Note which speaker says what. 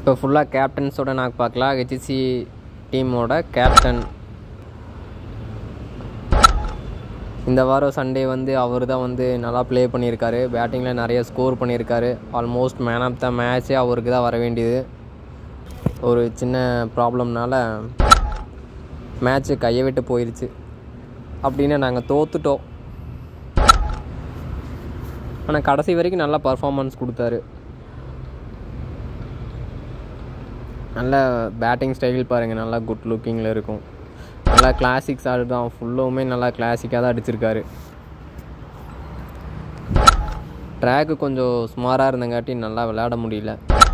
Speaker 1: இப்போ ஃபுல்லாக கேப்டன்ஸோட நாக்கு பார்க்கலாம் ஹெச்சி டீமோட கேப்டன் இந்த வாரம் சண்டே வந்து அவர் தான் வந்து நல்லா ப்ளே பண்ணியிருக்காரு பேட்டிங்கில் நிறைய ஸ்கோர் பண்ணியிருக்காரு ஆல்மோஸ்ட் மேன் ஆஃப் த மேட்ச்சே அவருக்கு தான் வர வேண்டியது ஒரு சின்ன ப்ராப்ளம்னால மேட்ச்சு கையை விட்டு போயிடுச்சு அப்படின்னு நாங்கள் தோத்துட்டோம் ஆனால் கடைசி வரைக்கும் நல்லா பர்ஃபார்மன்ஸ் கொடுத்தாரு நல்ல பேட்டிங் ஸ்டைல் பாருங்கள் நல்லா குட் லுக்கிங்கில் இருக்கும் நல்லா கிளாசிக்ஸ் ஆடு தான் ஃபுல்லுமே நல்லா கிளாசிக்காக தான் அடிச்சிருக்காரு ட்ராக்கு கொஞ்சம் சுமாராக இருந்தங்காட்டி நல்லா விளையாட முடியல